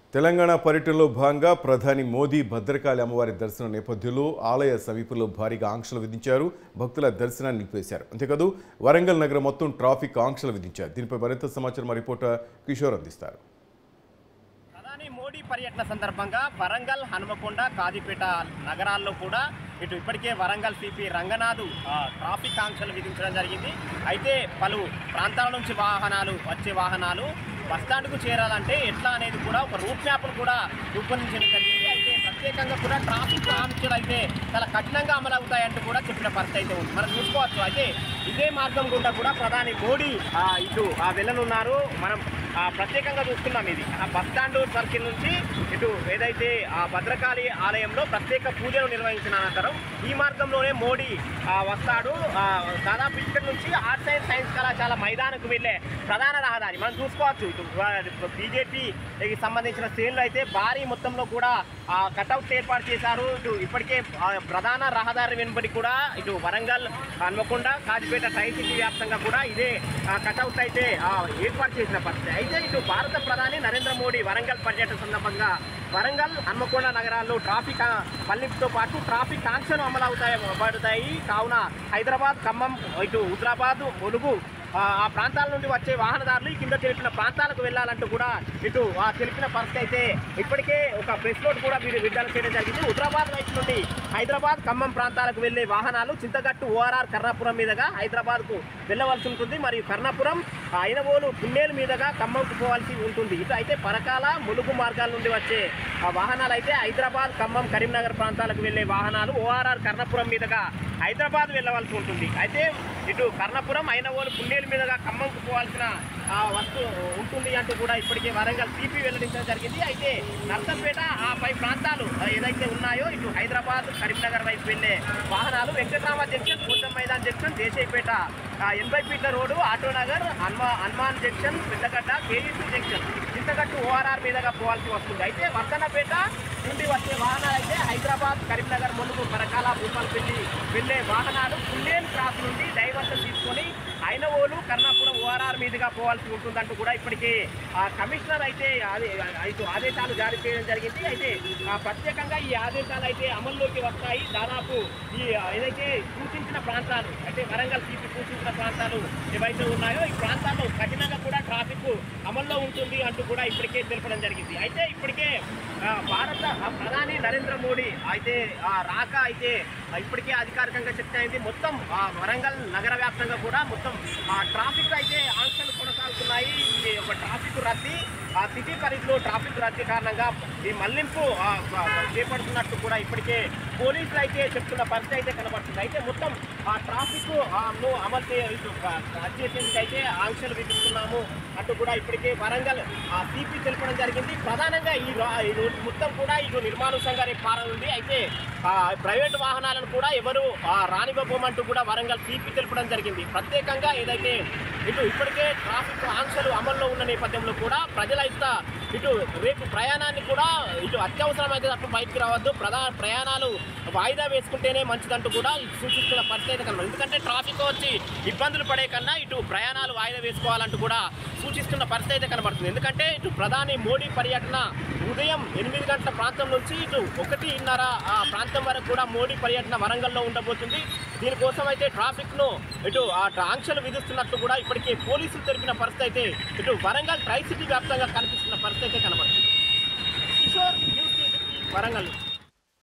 తెలంగాణ పర్యటనలో భాగంగా ప్రధాని మోదీ భద్రకాళి అమ్మవారి దర్శనం నేపథ్యంలో ఆలయ సమీపంలో భారీగా ఆంక్షలు విధించారు భక్తుల దర్శనాన్ని నిలిపేశారు అంతేకాదు వరంగల్ నగరం మొత్తం ట్రాఫిక్ ఆంక్షలు విధించారు దీనిపై మరింత సమాచారం మా రిపోర్టర్ కిషోర్ అందిస్తారు ప్రధాని మోడీ పర్యటన సందర్భంగా వరంగల్ హనుమకొండ కాజీపేట నగరాల్లో కూడా ఇటు ఇప్పటికే వరంగల్ సిపి రంగనాథ్ ఆ, ట్రాఫిక్ ఆంక్షలు విధించడం జరిగింది అయితే పలు ప్రాంతాల నుంచి వాహనాలు వచ్చే వాహనాలు బస్టాండ్కు చేరాలంటే ఎట్లా అనేది కూడా ఒక రూట్ మ్యాప్ను కూడా రూపొందించడం జరిగింది అయితే ప్రత్యేకంగా కూడా ట్రాఫిక్ ఆంక్షలు అయితే చాలా కఠినంగా అమలు అవుతాయంటూ కూడా చెప్పిన పరిస్థితి అయితే ఉంది మనం చూసుకోవచ్చు అయితే ఇదే మార్గం గుండా కూడా ప్రధాని మోడీ ఆ, ఇటు ఆ, వెళ్ళనున్నారు మనం ఆ, ప్రత్యేకంగా చూస్తున్నాం ఇది ఆ బస్ స్టాండ్ సర్కిల్ నుంచి ఇటు ఏదైతే ఆ భద్రకాళి ఆలయంలో ప్రత్యేక పూజలు నిర్వహించిన అనంతరం ఈ మార్గంలోనే మోడీ ఆ, వస్తాడు ఆ, దాదాపు ఇక్కడ నుంచి ఆర్ట్స్ అండ్ సైన్స్ కళాశాల మైదానకు వెళ్ళే ప్రధాన రహదారి మనం చూసుకోవచ్చు ఇటు బీజేపీకి సంబంధించిన శ్రేణులు అయితే భారీ మొత్తంలో కూడా కట్అవుట్స్ ఏర్పాటు చేశారు ఇటు ఇప్పటికే ఆ, ప్రధాన రహదారి వెనుబడి కూడా ఇటు వరంగల్ హన్మకొండ కాజిపేట ట్రై సిటీ వ్యాప్తంగా కూడా ఇదే కట్అవుట్స్ అయితే ఆ, ఏర్పాటు చేసిన పరిస్థితి అయితే ఇటు భారత ప్రధాని నరేంద్ర మోడీ వరంగల్ పర్యటన సందర్భంగా వరంగల్ హన్మకొండ నగరాల్లో ట్రాఫిక్ ఆ, మళ్లింపుతో పాటు ట్రాఫిక్ ఆంక్షలు అమలు అవుతాయి పడతాయి కావున హైదరాబాద్ ఖమ్మం ఇటు హుద్రాబాద్ ములుగు ఆ ఆ ప్రాంతాల నుండి వచ్చే వాహనదారులు ఈ కింద తెలిపిన ప్రాంతాలకు వెళ్ళాలంటూ కూడా ఇటు ఆ తెలిపిన పరిస్థితి అయితే ఇప్పటికే ఒక ప్రెస్ నోట్ కూడా వీరు విడుదల చేయడం జరిగింది హుద్రాబాద్ వైపు నుండి హైదరాబాద్ ఖమ్మం ప్రాంతాలకు వెళ్లే వాహనాలు చింతగట్టు ఓఆర్ఆర్ కర్ణాపురం మీదుగా హైదరాబాద్కు వెళ్ళవలసి ఉంటుంది మరియు కర్ణాపురం ఆ, ఐనవోలు పున్నేలు మీదుగా ఖమ్మంకు పోవాల్సి ఉంటుంది ఇటు అయితే పరకాల ములుగు మార్గాల నుండి వచ్చే ఆ వాహనాలు అయితే హైదరాబాద్ ఖమ్మం కరీంనగర్ ప్రాంతాలకు వెళ్లే వాహనాలు ఓఆర్ఆర్ కర్ణాపురం మీదుగా హైదరాబాద్ వెళ్ళవలసి ఉంటుంది అయితే ఇటు కర్ణపురం ఐనవోలు పున్నేలు మీదుగా ఖమ్మంకు పోవాల్సిన ఆ, వస్తు ఉంటుంది అంటూ కూడా ఇప్పటికే వరంగల్ సిపి వెల్లడించడం జరిగింది అయితే నర్సంపేట ఆ పై ప్రాంతాలు ఆ, ఏదైతే ఉన్నాయో ఇటు హైదరాబాద్ కరీంనగర్ వైపు వెళ్లే వాహనాలు వెంకటరామ జంక్షన్ కోటం మైదాన్ జంక్షన్ దేశాయిపేట ఆ, ఎనభై ఫీట్ల రోడ్డు ఆటోనగర్ హనుమా Hanuman junction Peddagadda KGC junction Chintagattu ORR మీదుగా పోవాల్సి వస్తుంది అయితే వర్ధనపేట నుండి వచ్చే వాహనాలు అయితే హైదరాబాద్ కరీంనగర్ ములుగు పరకాల భూపాలపల్లి వెళ్లే వాహనాలు పుల్లేన్ క్రాస్ నుండి డైవర్షన్ తీసుకొని ఐనవోలు కర్ణాపురం ఓఆర్ఆర్ మీదుగా పోవాల్సి ఉంటుందంటూ కూడా ఇప్పటికే ఆ కమిషనర్ అయితే ఆదే- అయితే ఆదేశాలు జారీ చేయడం జరిగింది అయితే ఆ ప్రత్యేకంగా ఈ ఆదేశాలు అయితే అమల్లోకి వస్తాయి దాదాపు ఈ ఆ, ఏదైతే సూచించిన ప్రాంతాలు అంటే వరంగల్ సీపీ సూచించిన ప్రాంతాలు ఏవైతే ఉన్నాయో ఈ ప్రాంతాల్లో కఠినంగా కూడా ట్రాఫిక్ అమల్లో ఉంటుంది అంటూ కూడా ఇప్పటికే తెలపడం జరిగింది అయితే ఇప్పటికే ఆ, భారత ఆ, ప్రధాని నరేంద్ర మోడీ అయితే ఆ, రాక అయితే ఆ, ఇప్పటికే అధికారికంగా చెప్తా అయింది మొత్తం ఆ, వరంగల్ నగర వ్యాప్తంగా కూడా మొత్తం ఆ, ట్రాఫిక్ అయితే ఆంక్షలు కొనసాగుతున్నాయి ఈ ఒక ట్రాఫిక్ రద్దీ ఆ సిటీ పరిధిలో ట్రాఫిక్ రద్దీ కారణంగా ఈ మళ్లింపు ఆ, ఆ, చేపడుతున్నట్టు కూడా ఇప్పటికే పోలీసులు అయితే చెప్తున్న పరిస్థితి అయితే కనబడుతుంది అయితే మొత్తం ఆ ట్రాఫిక్ ఆ, ను అమలు చే ఇటు, ఆ, రద్దు చేసేందుకు అయితే ఆంక్షలు విధిస్తున్నాము అంటూ కూడా ఇప్పటికే వరంగల్ ఆ సిపి తెలపడం జరిగింది ప్రధానంగా ఈ రా- ఈ రోడ్డు మొత్తం కూడా ఇటు నిర్మానుషంగా రేపు పారనుంది అయితే ఆ, ప్రైవేట్ వాహనాలను కూడా ఎవరు ఆ, రానివ్వబోమంటూ కూడా వరంగల్ సిపి తెలపడం జరిగింది ప్రత్యేకంగా ఏదైతే ఇటు ఇప్పటికే ట్రాఫిక్ ఆంక్షలు అమల్లో ఉన్న నేపథ్యంలో కూడా ప్రజలైతే ఇటు రేపు ప్రయాణాన్ని కూడా ఇటు అత్యవసరమైతే తప్ప బయటికి రావద్దు ప్రధా ప్రయాణాలు వాయిదా వేసుకుంటేనే మంచిదంటూ కూడా సూచిస్తున్న పరిస్థితి అయితే కనబడింది ఎందుకంటే ట్రాఫిక్ వచ్చి ఇబ్బందులు పడే కన్నా ఇటు ప్రయాణాలు వాయిదా వేసుకోవాలంటూ కూడా సూచిస్తున్న పరిస్థితి అయితే కనబడుతుంది ఎందుకంటే ఇటు ప్రధాని మోడీ పర్యటన ఉదయం ఎనిమిది గంటల ప్రాంతం నుంచి ఇటు ఒకటిన్నర ఆ ప్రాంతం వరకు కూడా మోడీ పర్యటన వరంగల్లో ఉండబోతుంది దీనికోసం అయితే ట్రాఫిక్ను ఇటు ఆ ఆంక్షలు విధిస్తున్నట్లు కూడా ఇప్పటికే పోలీసులు తెలిపిన పరిస్థితి అయితే ఇటు వరంగల్ ట్రై సిటీ వ్యాప్తంగా కనిపిస్తున్న పరిస్థితి అయితే కనబడుతుంది కిషోర్ న్యూస్ టీవీ వరంగల్